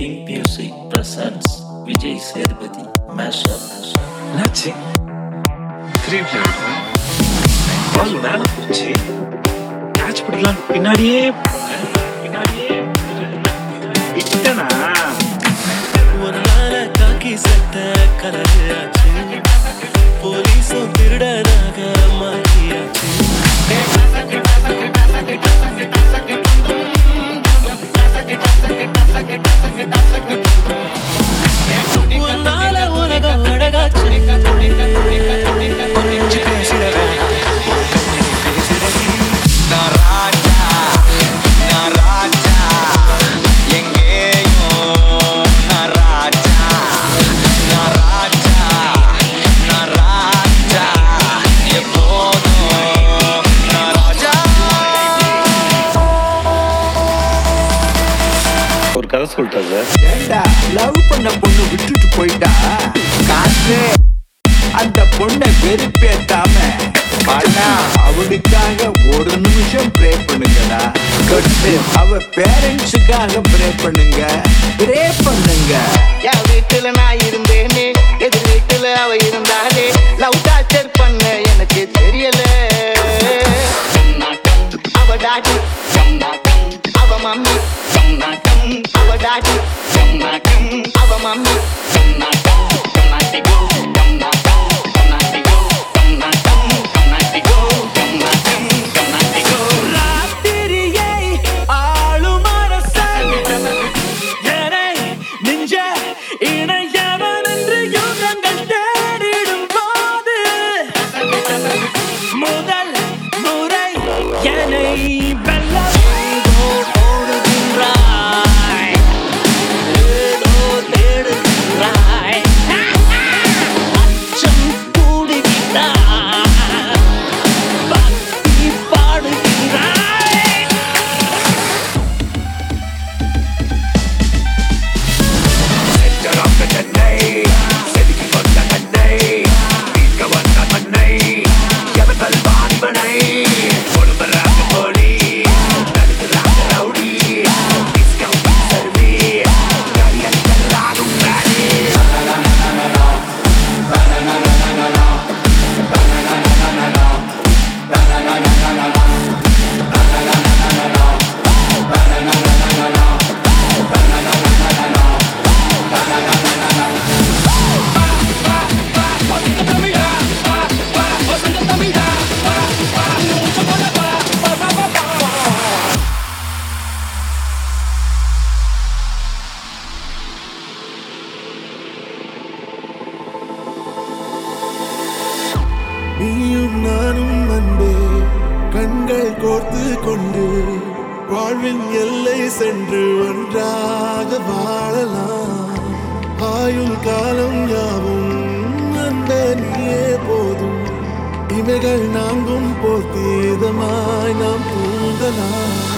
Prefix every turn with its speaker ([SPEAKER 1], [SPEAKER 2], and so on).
[SPEAKER 1] Pink Music presents Vijay Sethupathi Mashup.
[SPEAKER 2] என்னாச்சு திருப்பி பால் மேல போச்சு கேட்ச் பிடிக்கலாம் பின்னாடியே போனேன். பின்னாடியே விட்டனா
[SPEAKER 3] ஒரு நாள காக்கி சட்ட கலரு ஆச்சு போலீஸும் திருடனாக மாறியாச்சு உன்னால உலகம் அழகாச்சு கொஞ்சி பேசுறதா
[SPEAKER 4] நான் ராஜா நான் ராஜா எங்கேயோ நான் ராஜா நான் ராஜா நான் ராஜா எப்போதும் நான் ராஜா
[SPEAKER 2] ஒரு கதை சொல்லிட்டா சார்
[SPEAKER 5] ஏண்டா லவ் பண்ண பொண்ணு விட்டுட்டு போயிட்டா காசு அந்த பொண்ணை வெறுப்பேத்தாம ஆனா அவளுக்காக ஒரு நிமிஷம் ப்ரே பண்ணுங்கடா கட்டு அவ பேரண்ட்ஸுக்காக ப்ரே பண்ணுங்க ப்ரே பண்ணுங்க
[SPEAKER 6] என் வீட்டுல நான் இருந்தேனே எதிர் வீட்டுல அவ இருந்தாலே லவ் டார்ச்சர் பண்ண எனக்கு தெரியல அவ டாடி அவ மம்மி அவ டாடி அவ மம்மி
[SPEAKER 3] ராத்திரியை ஆளும் அரசன் என்னை நெஞ்ச இணையவன் என்று யுகங்கள் தேடிடும் போது முதல் முறை என்னை வெல்ல ஏதோ ஓடுகின்றாய் ஏதோ தேடுகின்றாய் அச்சம் கூடுகின்றாய் பக்தி பாடுகின்றாய்
[SPEAKER 7] நீயும் நானும் அன்பே கண்கள் கோர்த்து கொண்டு வாழ்வின் எல்லை சென்று ஒன்றாக வாழலாம் ஆயுள் காலம் யாவும் அன்பே நீயே போதும் இவைகள் நாங்கும் போர்த்தீதமாய் நாம் தூங்கலாம்